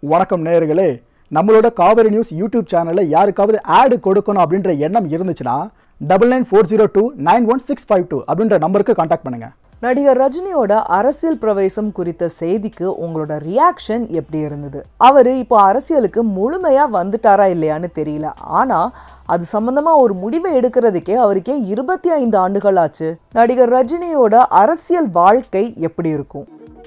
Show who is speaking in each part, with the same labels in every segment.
Speaker 1: வணக்கம் நேயர்களே நம்மளோட காவேரி நியூஸ் யூடியூப் சேனலில் யாருக்காவது ஆடு கொடுக்கணும் அப்படின்ற எண்ணம் இருந்துச்சுன்னா double nine four zero two nine one six five two அப்படின்ற நம்பருக்கு காண்டாக்ட் பண்ணுங்க
Speaker 2: நடிகர் ரஜினியோட அரசியல் பிரவேசம் குறித்த செய்திக்கு உங்களோட ரியாக்ஷன் எப்படி இருந்தது அவர் இப்போ அரசியலுக்கு முழுமையா வந்துட்டாரா இல்லையான்னு தெரியல ஆனா அது சம்பந்தமா ஒரு முடிவை எடுக்கிறதுக்கே அவருக்கே இருபத்தி ஐந்து ஆண்டுகள் ஆச்சு நடிகர் ரஜினியோட அரசியல் வாழ்க்கை எப்படி இருக்கும்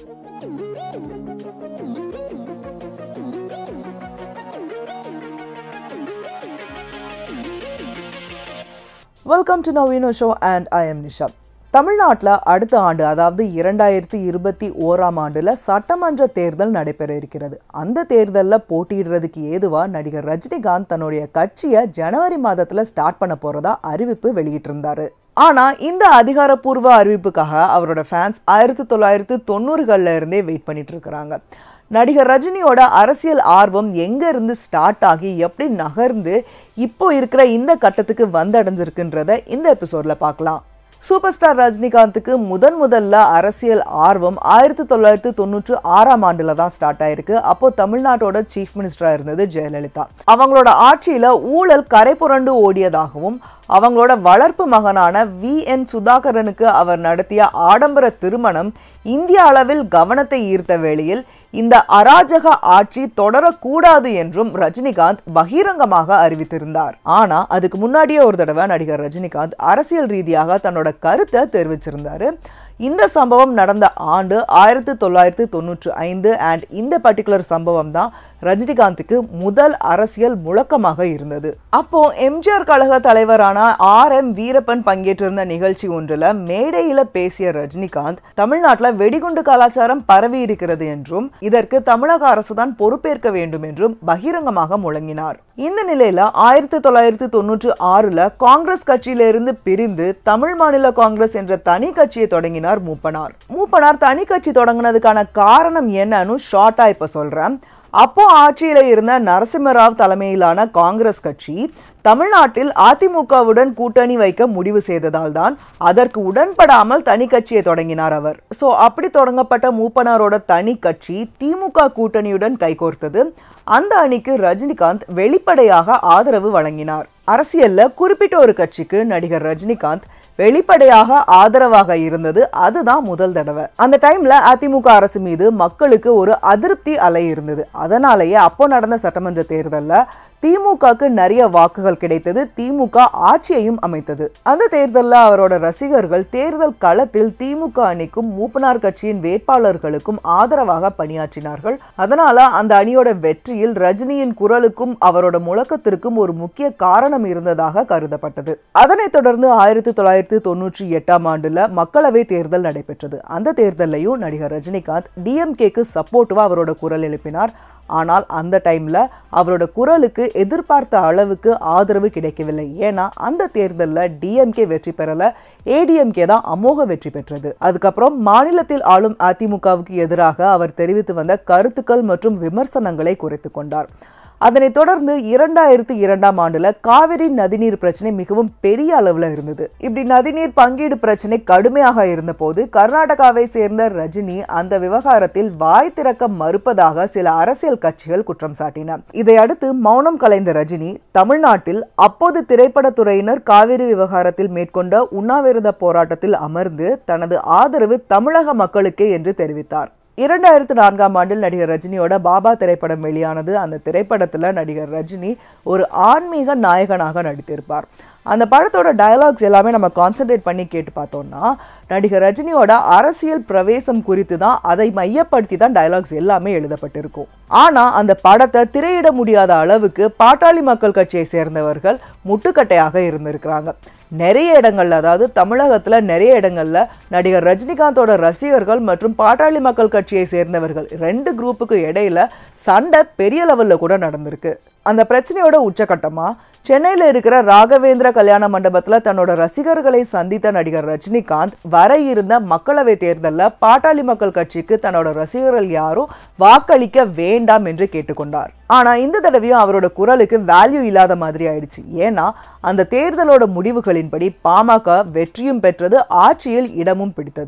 Speaker 2: welcome to Naveeno show and I am Nisha தமிழ்நாட்டில் அடுத்த ஆண்டு அதாவது இரண்டாயிரத்தி இருபத்தி ஓராம் ஆண்டில் சட்டமன்ற தேர்தல் நடைபெற இருக்கிறது அந்த தேர்தலில் போட்டியிடுறதுக்கு ஏதுவாக நடிகர் ரஜினிகாந்த் தன்னுடைய கட்சியை ஜனவரி மாதத்தில் ஸ்டார்ட் பண்ண போகிறதா அறிவிப்பு வெளியிட்டிருந்தாரு ஆனால் இந்த அதிகாரப்பூர்வ அறிவிப்புக்காக அவரோட ஃபேன்ஸ் ஆயிரத்தி தொள்ளாயிரத்து தொண்ணூறுகளில் இருந்தே வெயிட் பண்ணிட்டு இருக்கிறாங்க நடிகர் ரஜினியோட அரசியல் ஆர்வம் எங்க இருந்து ஸ்டார்ட் ஆகி எப்படி நகர்ந்து இப்போ இருக்கிற இந்த கட்டத்துக்கு வந்தடைஞ்சிருக்குன்றத இந்த எபிசோட்ல பார்க்கலாம் சூப்பர் ஸ்டார் ரஜினிகாந்துக்கு முதன் முதல்ல அரசியல் ஆர்வம் ஆயிரத்தி தொள்ளாயிரத்தி தொண்ணூற்று ஆறாம் ஆண்டுல தான் ஸ்டார்ட் ஆயிருக்கு அப்போ தமிழ்நாட்டோட சீஃப் மினிஸ்டரா இருந்தது ஜெயலலிதா அவங்களோட ஆட்சியில ஊழல் கரை புரண்டு ஓடியதாகவும் அவங்களோட வளர்ப்பு மகனான வி என் சுதாகரனுக்கு அவர் நடத்திய ஆடம்பர திருமணம் இந்திய அளவில் கவனத்தை ஈர்த்த வேளையில் இந்த அராஜக ஆட்சி தொடரக்கூடாது என்றும் ரஜினிகாந்த் பகிரங்கமாக அறிவித்திருந்தார் ஆனா அதுக்கு முன்னாடியே ஒரு தடவை நடிகர் ரஜினிகாந்த் அரசியல் ரீதியாக தன்னோட கருத்தை தெரிவிச்சிருந்தாரு இந்த சம்பவம் நடந்த ஆண்டு ஆயிரத்தி தொள்ளாயிரத்தி தொண்ணூற்றி ஐந்து அண்ட் இந்த பர்டிகுலர் சம்பவம் தான் ரஜினிகாந்துக்கு முதல் அரசியல் முழக்கமாக இருந்தது அப்போ எம்ஜிஆர் கழக தலைவரான ஆர் எம் வீரப்பன் பங்கேற்றிருந்த நிகழ்ச்சி ஒன்றில் மேடையில பேசிய ரஜினிகாந்த் தமிழ்நாட்டில் வெடிகுண்டு கலாச்சாரம் பரவி இருக்கிறது என்றும் இதற்கு தமிழக அரசு தான் பொறுப்பேற்க வேண்டும் என்றும் பகிரங்கமாக முழங்கினார் இந்த நிலையில ஆயிரத்தி தொள்ளாயிரத்தி தொண்ணூற்றி ஆறுல காங்கிரஸ் கட்சியிலிருந்து பிரிந்து தமிழ் மாநில காங்கிரஸ் என்ற தனி கட்சியை தொடங்கினார் மூப்பனார் மூப்பனார் தனி கட்சி தொடங்கினதுக்கான காரணம் என்னன்னு ஷார்ட்டா இப்ப சொல்றேன் அப்போ ஆட்சியில இருந்த நரசிம்மராவ் தலைமையிலான காங்கிரஸ் கட்சி தமிழ்நாட்டில் அதிமுகவுடன் கூட்டணி வைக்க முடிவு செய்ததால் தான் அதற்கு உடன்படாமல் தனி கட்சியை தொடங்கினார் அவர் சோ அப்படி தொடங்கப்பட்ட மூப்பனாரோட தனி கட்சி திமுக கூட்டணியுடன் கைகோர்த்தது அந்த அணிக்கு ரஜினிகாந்த் வெளிப்படையாக ஆதரவு வழங்கினார் அரசியல்ல குறிப்பிட்ட ஒரு கட்சிக்கு நடிகர் ரஜினிகாந்த் வெளிப்படையாக ஆதரவாக இருந்தது அதுதான் முதல் தடவை அந்த டைம்ல அதிமுக அரசு மீது மக்களுக்கு ஒரு அதிருப்தி அலை இருந்தது அதனாலேயே அப்போ நடந்த சட்டமன்ற தேர்தல்ல திமுகக்கு நிறைய வாக்குகள் கிடைத்தது திமுக ஆட்சியையும் அமைத்தது அந்த தேர்தலில் அவரோட ரசிகர்கள் தேர்தல் களத்தில் திமுக அணிக்கும் மூப்பனார் கட்சியின் வேட்பாளர்களுக்கும் ஆதரவாக பணியாற்றினார்கள் அதனால அந்த அணியோட வெற்றியில் ரஜினியின் குரலுக்கும் அவரோட முழக்கத்திற்கும் ஒரு முக்கிய காரணம் இருந்ததாக கருதப்பட்டது அதனைத் தொடர்ந்து ஆயிரத்தி தொள்ளாயிரத்தி தொண்ணூற்றி எட்டாம் ஆண்டுல மக்களவை தேர்தல் நடைபெற்றது அந்த தேர்தலையும் நடிகர் ரஜினிகாந்த் டிஎம்கேக்கு சப்போர்ட்டிவா அவரோட குரல் எழுப்பினார் ஆனால் அந்த டைம்ல அவரோட குரலுக்கு எதிர்பார்த்த அளவுக்கு ஆதரவு கிடைக்கவில்லை ஏன்னா அந்த தேர்தலில் டிஎம்கே வெற்றி பெறல ஏடிஎம்கே தான் அமோக வெற்றி பெற்றது அதுக்கப்புறம் மாநிலத்தில் ஆளும் அதிமுகவுக்கு எதிராக அவர் தெரிவித்து வந்த கருத்துக்கள் மற்றும் விமர்சனங்களை குறைத்து கொண்டார் அதனைத் தொடர்ந்து இரண்டாயிரத்தி இரண்டாம் ஆண்டுல காவிரி நதிநீர் பிரச்சனை மிகவும் பெரிய அளவுல இருந்தது இப்படி நதிநீர் பங்கீடு பிரச்சனை கடுமையாக இருந்தபோது கர்நாடகாவை சேர்ந்த ரஜினி அந்த விவகாரத்தில் வாய் திறக்க மறுப்பதாக சில அரசியல் கட்சிகள் குற்றம் சாட்டின இதையடுத்து மௌனம் கலைந்த ரஜினி தமிழ்நாட்டில் அப்போது திரைப்படத்துறையினர் காவிரி விவகாரத்தில் மேற்கொண்ட உண்ணாவிரத போராட்டத்தில் அமர்ந்து தனது ஆதரவு தமிழக மக்களுக்கே என்று தெரிவித்தார் இரண்டாயிரத்து நான்காம் ஆண்டில் நடிகர் ரஜினியோட பாபா திரைப்படம் வெளியானது அந்த திரைப்படத்தில் நடிகர் ரஜினி ஒரு ஆன்மீக நாயகனாக நடித்திருப்பார் அந்த படத்தோட டயலாக்ஸ் எல்லாமே நம்ம கான்சென்ட்ரேட் பண்ணி கேட்டு பார்த்தோம்னா நடிகர் ரஜினியோட அரசியல் பிரவேசம் குறித்து தான் அதை மையப்படுத்தி தான் டயலாக்ஸ் எல்லாமே எழுதப்பட்டிருக்கும் ஆனால் அந்த படத்தை திரையிட முடியாத அளவுக்கு பாட்டாளி மக்கள் கட்சியை சேர்ந்தவர்கள் முட்டுக்கட்டையாக இருந்திருக்கிறாங்க நிறைய இடங்கள்ல அதாவது தமிழகத்துல நிறைய இடங்கள்ல நடிகர் ரஜினிகாந்தோட ரசிகர்கள் மற்றும் பாட்டாளி மக்கள் கட்சியை சேர்ந்தவர்கள் ரெண்டு குரூப்புக்கு இடையில சண்டை பெரிய லெவல்ல கூட நடந்திருக்கு அந்த பிரச்சனையோட உச்சகட்டமா சென்னையில் இருக்கிற ராகவேந்திர கல்யாண மண்டபத்தில் தன்னோட ரசிகர்களை சந்தித்த நடிகர் ரஜினிகாந்த் வர இருந்த மக்களவை தேர்தலில் பாட்டாளி மக்கள் கட்சிக்கு தன்னோட ரசிகர்கள் யாரும் வாக்களிக்க வேண்டாம் என்று கேட்டுக்கொண்டார் ஆனா இந்த தடவையும் அவரோட குரலுக்கு வேல்யூ இல்லாத மாதிரி ஆயிடுச்சு ஏன்னா அந்த தேர்தலோட முடிவுகளின்படி பாமக வெற்றியும் பெற்றது ஆட்சியில் இடமும் பிடித்தது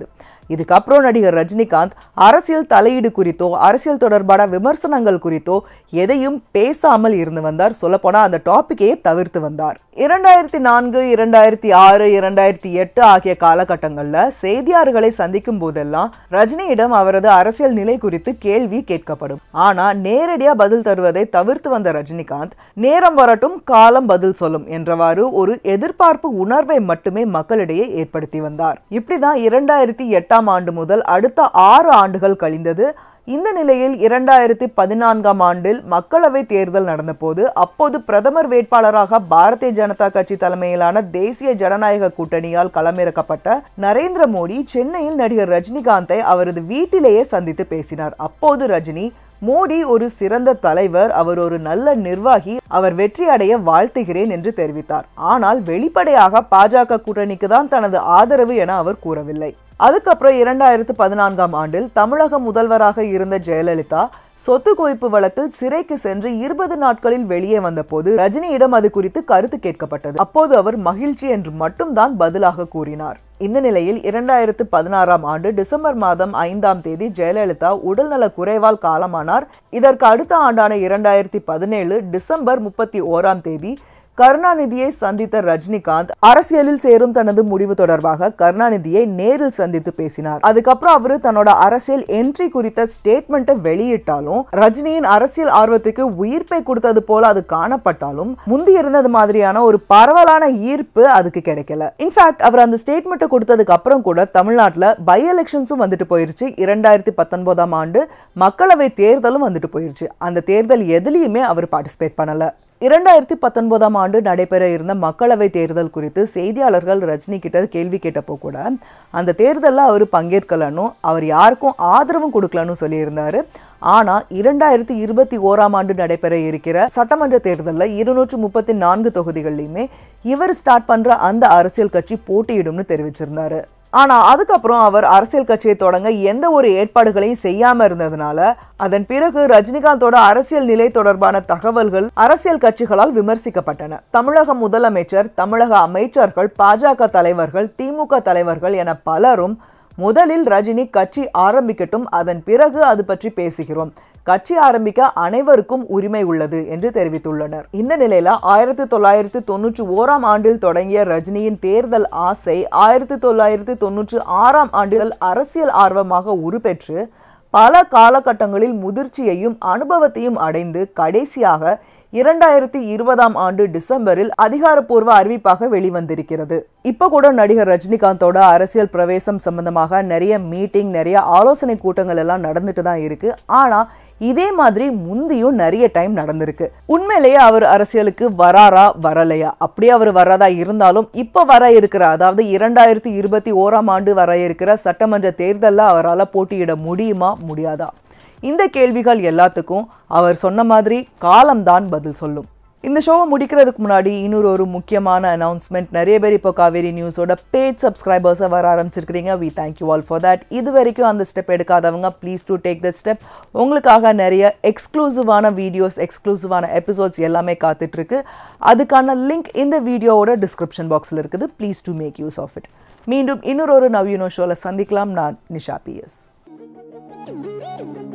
Speaker 2: இதுக்கப்புறம் நடிகர் ரஜினிகாந்த் அரசியல் தலையீடு குறித்தோ அரசியல் தொடர்பான விமர்சனங்கள் குறித்தோ எதையும் பேசாமல் இருந்து வந்தார் சொல்லப்போனா அந்த டாபிக்கையே தவிர்த்து வந்தார் இரண்டாயிரத்தி நான்கு இரண்டாயிரத்தி ஆறு இரண்டாயிரத்தி எட்டு ஆகிய காலகட்டங்கள்ல செய்தியாளர்களை சந்திக்கும் போதெல்லாம் ரஜினியிடம் அவரது அரசியல் நிலை குறித்து கேள்வி கேட்கப்படும் ஆனா நேரடியா பதில் தருவதை தவிர்த்து வந்த ரஜினிகாந்த் நேரம் வரட்டும் காலம் பதில் சொல்லும் என்றவாறு ஒரு எதிர்பார்ப்பு உணர்வை மட்டுமே மக்களிடையே ஏற்படுத்தி வந்தார் இப்படிதான் இரண்டாயிரத்தி எட்டாம் ஆண்டு முதல் அடுத்த ஆறு ஆண்டுகள் கழிந்தது இந்த நிலையில் இரண்டாயிரத்தி பதினான்காம் ஆண்டில் மக்களவை தேர்தல் நடந்தபோது அப்போது பிரதமர் வேட்பாளராக பாரதிய ஜனதா கட்சி தலைமையிலான தேசிய ஜனநாயக கூட்டணியால் களமிறக்கப்பட்ட நரேந்திர மோடி சென்னையில் நடிகர் ரஜினிகாந்தை அவரது வீட்டிலேயே சந்தித்து பேசினார் அப்போது ரஜினி மோடி ஒரு சிறந்த தலைவர் அவர் ஒரு நல்ல நிர்வாகி அவர் வெற்றி அடைய வாழ்த்துகிறேன் என்று தெரிவித்தார் ஆனால் வெளிப்படையாக பாஜக கூட்டணிக்கு தான் தனது ஆதரவு என அவர் கூறவில்லை அதுக்கப்புறம் இரண்டாயிரத்து பதினான்காம் ஆண்டில் தமிழக முதல்வராக இருந்த ஜெயலலிதா சொத்து குவிப்பு வழக்கில் சிறைக்கு சென்று இருபது நாட்களில் வெளியே வந்தபோது ரஜினியிடம் அது குறித்து கருத்து கேட்கப்பட்டது அப்போது அவர் மகிழ்ச்சி என்று மட்டும்தான் பதிலாக கூறினார் இந்த நிலையில் இரண்டாயிரத்து பதினாறாம் ஆண்டு டிசம்பர் மாதம் ஐந்தாம் தேதி ஜெயலலிதா உடல்நல குறைவால் காலமானார் இதற்கு அடுத்த ஆண்டான இரண்டாயிரத்தி பதினேழு டிசம்பர் முப்பத்தி ஓராம் தேதி கருணாநிதியை சந்தித்த ரஜினிகாந்த் அரசியலில் சேரும் தனது முடிவு தொடர்பாக கருணாநிதியை நேரில் சந்தித்து பேசினார் அதுக்கப்புறம் அவரு தன்னோட அரசியல் என்ட்ரி குறித்த ஸ்டேட்மெண்ட்டை வெளியிட்டாலும் ரஜினியின் அரசியல் ஆர்வத்துக்கு உயிர்ப்பை கொடுத்தது போல அது காணப்பட்டாலும் முந்தி இருந்தது மாதிரியான ஒரு பரவலான ஈர்ப்பு அதுக்கு கிடைக்கல இன்ஃபேக்ட் அவர் அந்த ஸ்டேட்மெண்ட்டை கொடுத்ததுக்கு அப்புறம் கூட தமிழ்நாட்டில் பை எலெக்ஷன்ஸும் வந்துட்டு போயிருச்சு இரண்டாயிரத்தி பத்தொன்பதாம் ஆண்டு மக்களவை தேர்தலும் வந்துட்டு போயிருச்சு அந்த தேர்தல் எதுலேயுமே அவர் பார்ட்டிசிபேட் பண்ணல இரண்டாயிரத்தி பத்தொன்பதாம் ஆண்டு நடைபெற இருந்த மக்களவை தேர்தல் குறித்து செய்தியாளர்கள் ரஜினி கிட்ட கேள்வி கேட்டப்போ கூட அந்த தேர்தலில் அவர் பங்கேற்கலன்னு அவர் யாருக்கும் ஆதரவும் கொடுக்கலன்னு சொல்லியிருந்தாரு ஆனால் இரண்டாயிரத்தி இருபத்தி ஓராம் ஆண்டு நடைபெற இருக்கிற சட்டமன்ற தேர்தலில் இருநூற்று முப்பத்தி நான்கு தொகுதிகள்லையுமே இவர் ஸ்டார்ட் பண்ணுற அந்த அரசியல் கட்சி போட்டியிடும்னு தெரிவிச்சிருந்தாரு ஆனா அதுக்கப்புறம் அவர் அரசியல் கட்சியை தொடங்க எந்த ஒரு ஏற்பாடுகளையும் செய்யாம இருந்ததுனால அதன் பிறகு ரஜினிகாந்தோட அரசியல் நிலை தொடர்பான தகவல்கள் அரசியல் கட்சிகளால் விமர்சிக்கப்பட்டன தமிழக முதலமைச்சர் தமிழக அமைச்சர்கள் பாஜக தலைவர்கள் திமுக தலைவர்கள் என பலரும் முதலில் ரஜினி கட்சி ஆரம்பிக்கட்டும் அதன் பிறகு அது பற்றி பேசுகிறோம் கட்சி ஆரம்பிக்க அனைவருக்கும் உரிமை உள்ளது என்று தெரிவித்துள்ளனர் இந்த நிலையில ஆயிரத்தி தொள்ளாயிரத்தி தொண்ணூற்றி ஓராம் ஆண்டில் தொடங்கிய ரஜினியின் தேர்தல் ஆசை ஆயிரத்தி தொள்ளாயிரத்தி தொண்ணூற்றி ஆறாம் ஆண்டில் அரசியல் ஆர்வமாக உருப்பெற்று பல காலகட்டங்களில் முதிர்ச்சியையும் அனுபவத்தையும் அடைந்து கடைசியாக இரண்டாயிரத்தி இருபதாம் ஆண்டு டிசம்பரில் அதிகாரப்பூர்வ அறிவிப்பாக வெளிவந்திருக்கிறது இப்போ கூட நடிகர் ரஜினிகாந்தோட அரசியல் பிரவேசம் சம்பந்தமாக நிறைய மீட்டிங் நிறைய ஆலோசனை கூட்டங்கள் எல்லாம் நடந்துட்டு தான் இருக்கு ஆனா இதே மாதிரி முந்தியும் நிறைய டைம் நடந்திருக்கு உண்மையிலேயே அவர் அரசியலுக்கு வராரா வரலையா அப்படியே அவர் வராதா இருந்தாலும் இப்போ வர இருக்கிற அதாவது இரண்டாயிரத்தி இருபத்தி ஓராம் ஆண்டு வர இருக்கிற சட்டமன்ற தேர்தலில் அவரால் போட்டியிட முடியுமா முடியாதா இந்த கேள்விகள் எல்லாத்துக்கும் அவர் சொன்ன மாதிரி காலம்தான் பதில் சொல்லும் இந்த ஷோவை முடிக்கிறதுக்கு முன்னாடி இன்னொரு ஒரு முக்கியமான அனௌன்ஸ்மெண்ட் நிறைய பேர் இப்போ காவேரி நியூஸோட பேட் சப்ஸ்கிரைபர்ஸை வர ஆரம்பிச்சிருக்கிறீங்க we thank you all for that இது வரைக்கும் அந்த ஸ்டெப் எடுக்காதவங்க please do take the step உங்களுக்காக நிறைய எக்ஸ்க்ளூசிவான வீடியோஸ் எக்ஸ்க்ளூசிவான எபிசோட்ஸ் எல்லாமே காத்துட்ருக்கு அதுக்கான லிங்க் இந்த வீடியோவோட டிஸ்கிரிப்ஷன் பாக்ஸில் இருக்குது please do make use of it மீண்டும் இன்னொரு ஒரு நவ்யூனோ ஷோவில் சந்திக்கலாம் நான் நிஷா பிஎஸ்